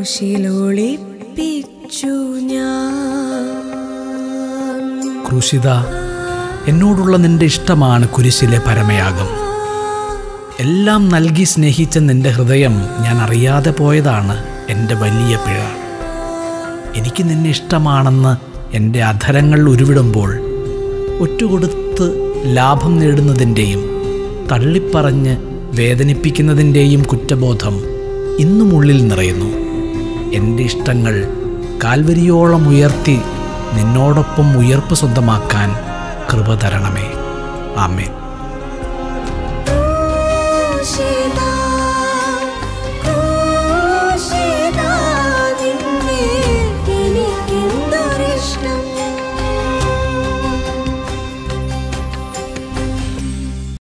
ക്രൂശിലൊളിപ്പിച്ചു ഞാൻ ക്രൂശിത എന്നോടുള്ള നിന്റെ ഇഷ്ടമാണ് കുരിശിലെ പരമയാഗം എല്ലാം നൽകി സ്നേഹിച്ച നിന്റെ ഹൃദയം ഞാൻ അറിയാതെ പോയതാണ് എൻ്റെ വലിയ പിഴ എനിക്ക് നിന്നെ ഇഷ്ടമാണെന്ന് എൻ്റെ അധരങ്ങൾ ഉരുവിടുമ്പോൾ ഒറ്റുകൊടുത്ത് ലാഭം നേടുന്നതിൻ്റെയും തള്ളിപ്പറഞ്ഞ് വേദനിപ്പിക്കുന്നതിൻ്റെയും കുറ്റബോധം ഇന്നും ഉള്ളിൽ നിറയുന്നു എൻ്റെ ഇഷ്ടങ്ങൾ കാൽവരിയോളം ഉയർത്തി നിന്നോടൊപ്പം ഉയർപ്പ് സ്വന്തമാക്കാൻ കൃപ തരണമേ ആമേൻ ക്രൂശിതാ